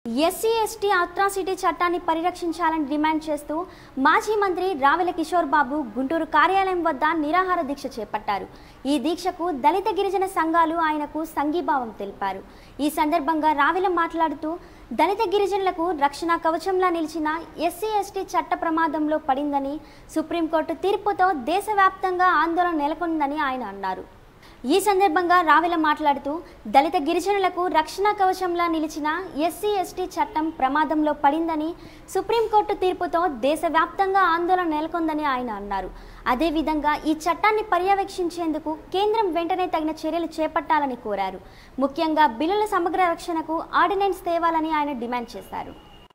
SC ST atrocity చట్టాన్ని పరిరక్షించాలని demand చేస్తూ మాజీ మంత్రి రావెల కిషోర్ బాబు గుంటూరు కార్యాలయం వద్ద నిరాహార దీక్ష చేపట్టారు ఈ దీక్షకు దళిత గిరిజన సంఘాలు ఆయనకు సంఘీభావం తెలిపారు ఈ సందర్భంగా రావెల మాట్లాడుతూ దళిత గిరిజనులకు రక్షణ కవచంలా నిలిచిన ఎస్సీ ఎస్టీ చట్ట ప్రమాదంలో పడిందని సుప్రీంకోర్టు తీర్పుతో దేశవ్యాప్తంగా ఆందోళన నెలకొందని ఆయన అన్నారు ఈ సందర్భంగా రావెల మాట్లాడుతూ దళిత గిరిజనులకు రక్షణ కవచంలా నిలిచిన ఎస్సీ ఎస్టీ చట్టం ప్రమాదంలో పడిందని సుప్రీంకోర్టు తీర్పుతో దేశవ్యాప్తంగా ఆందోళన నెలకొందని ఆయన అన్నారు అదేవిధంగా ఈ చట్టాన్ని పర్యవేక్షించేందుకు కేంద్రం వెంటనే తగిన చర్యలు చేపట్టాలని కోరారు ముఖ్యంగా బిల్లుల సమగ్ర రక్షణకు ఆర్డినెన్స్ తేవాలని ఆయన డిమాండ్ చేశారు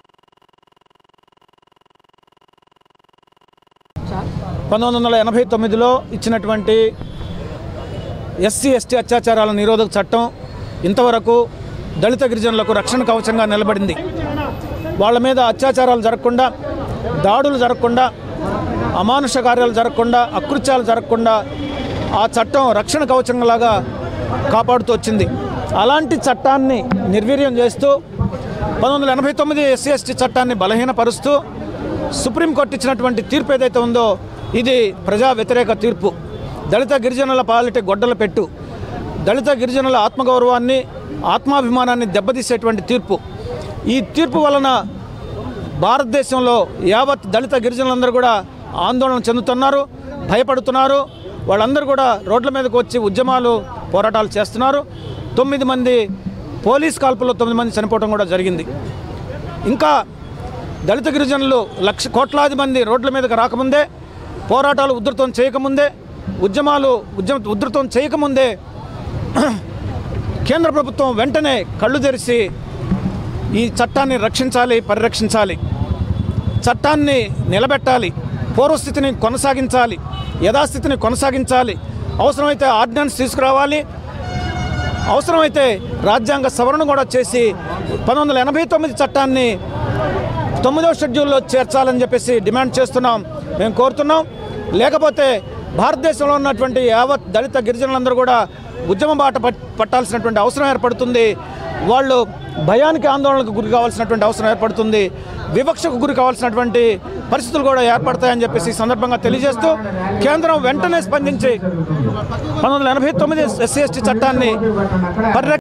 పంతొమ్మిది వందల ఎనభై తొమ్మిదిలో ఇచ్చినటువంటి ఎస్సీ ఎస్టీ అత్యాచారాల నిరోధక చట్టం ఇంతవరకు దళిత గిరిజనులకు రక్షణ కవచంగా నిలబడింది వాళ్ళ మీద అత్యాచారాలు జరగకుండా దాడులు జరగకుండా అమానుష కార్యాలు జరగకుండా అకృత్యాలు జరగకుండా ఆ చట్టం రక్షణ కవచంలాగా కాపాడుతూ వచ్చింది అలాంటి చట్టాన్ని నిర్వీర్యం చేస్తూ పంతొమ్మిది వందల ఎనభై తొమ్మిది ఎస్సీ ఎస్టీ చట్టాన్ని బలహీనపరుస్తూ సుప్రీంకోర్టు ఇచ్చినటువంటి తీర్పు ఏదైతే ఉందో ఇది ప్రజా వ్యతిరేక తీర్పు దళిత గిరిజనుల పాలిట గొడ్డల పెట్టు దళిత గిరిజనుల ఆత్మగౌరవాన్ని ఆత్మాభిమానాన్ని దెబ్బతీసేటువంటి తీర్పు ఈ తీర్పు వలన భారతదేశంలో యావత్ దళిత గిరిజనులందరూ కూడా ఆందోళన చెందుతున్నారు భయపడుతున్నారు వాళ్ళందరూ కూడా రోడ్ల మీదకి వచ్చి ఉద్యమాలు పోరాటాలు చేస్తున్నారు తొమ్మిది మంది పోలీస్ కాల్పుల్లో తొమ్మిది మంది చనిపోవడం కూడా జరిగింది ఇంకా దళిత గిరిజనులు లక్ష కోట్లాది మంది రోడ్ల మీదకి రాకముందే పోరాటాలు ఉధృతం చేయకముందే ఉద్యమాలు ఉద్యమ ఉధృతం చేయకముందే కేంద్ర ప్రభుత్వం వెంటనే కళ్ళు తెరిచి ఈ చట్టాన్ని రక్షించాలి పరిరక్షించాలి చట్టాన్ని నిలబెట్టాలి పూర్వస్థితిని కొనసాగించాలి యథాస్థితిని కొనసాగించాలి అవసరమైతే ఆర్డినెన్స్ తీసుకురావాలి అవసరమైతే రాజ్యాంగ సవరణ కూడా చేసి పంతొమ్మిది వందల ఎనభై తొమ్మిది చట్టాన్ని తొమ్మిదవ షెడ్యూల్లో చేర్చాలని చెప్పేసి డిమాండ్ చేస్తున్నాం మేము కోరుతున్నాం లేకపోతే భారతదేశంలో ఉన్నటువంటి యావత్ దళిత గిరిజనులందరూ కూడా ఉద్యమ బాట పట్- పట్టాల్సినటువంటి అవసరం ఏర్పడుతుంది వాళ్ళు భయానికి ఆందోళనకు గురి కావాల్సినటువంటి అవసరం ఏర్పడుతుంది వివక్షకు గురి కావాల్సినటువంటి పరిస్థితులు కూడా ఏర్పడతాయని చెప్పేసి ఈ సందర్భంగా తెలియజేస్తూ కేంద్రం వెంటనే స్పందించి పంతొమ్మిది వందల ఎనభై తొమ్మిది ఎస్సీ ఎస్టీ చట్టాన్ని పరిరక్ష